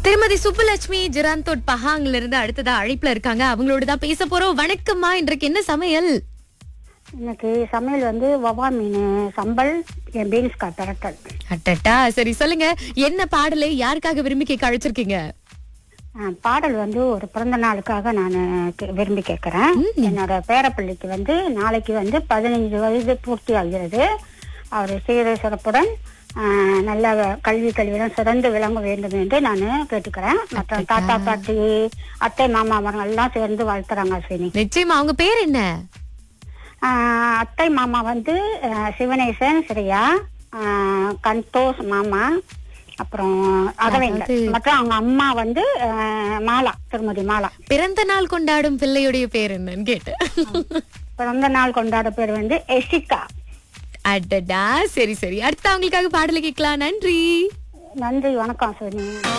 திருமதி சுப்புலட்சுமி ஜிராந்தோட் பஹாங்ல இருந்து அடுத்ததா அழைப்புல இருக்காங்க அவங்களோட தான் பேச போறோம் வணக்கம்மா இன்றைக்கு என்ன சமையல் இன்னைக்கு சமையல் வந்து வவா மீன் சம்பல் என் பீன்ஸ் கா பிரட்டல் அட்டட்டா சரி சொல்லுங்க என்ன பாடலை யாருக்காக விரும்பி கேட்க அழைச்சிருக்கீங்க ஆ, பாடல் வந்து ஒரு பிறந்த நாளுக்காக நான் விரும்பி கேட்கறேன் என்னோட பேரப்பிள்ளைக்கு வந்து நாளைக்கு வந்து பதினைஞ்சு வயது பூர்த்தி ஆகிறது அவர் சீர சிறப்புடன் ஆ, நல்ல கல்வி கல்வியுடன் சிறந்து விளங்க வேண்டும் என்று நான் கேட்டுக்கிறேன் மற்ற தாத்தா பாட்டி அத்தை மாமா அவர்கள் எல்லாம் சேர்ந்து வாழ்த்துறாங்க அஸ்வினி நிச்சயமா அவங்க பேர் என்ன ஆ, அத்தை மாமா வந்து ஆ, சிவனேசன் ஸ்ரீயா ஆ, கந்தோஷ் மாமா அப்புறம் அகவேந்தர் அதாவது- மற்றும் அவங்க அம்மா வந்து ஆ, மாலா திருமதி மாலா பிறந்த நாள் கொண்டாடும் பிள்ளையுடைய பேர் என்னன்னு கேட்டேன் பிறந்த நாள் கொண்டாட பேர் வந்து எஷிகா அடடா சரி சரி அடுத்து அவங்களுக்காக பாடலை கேட்கலாம் நன்றி நன்றி வணக்கம் சோனி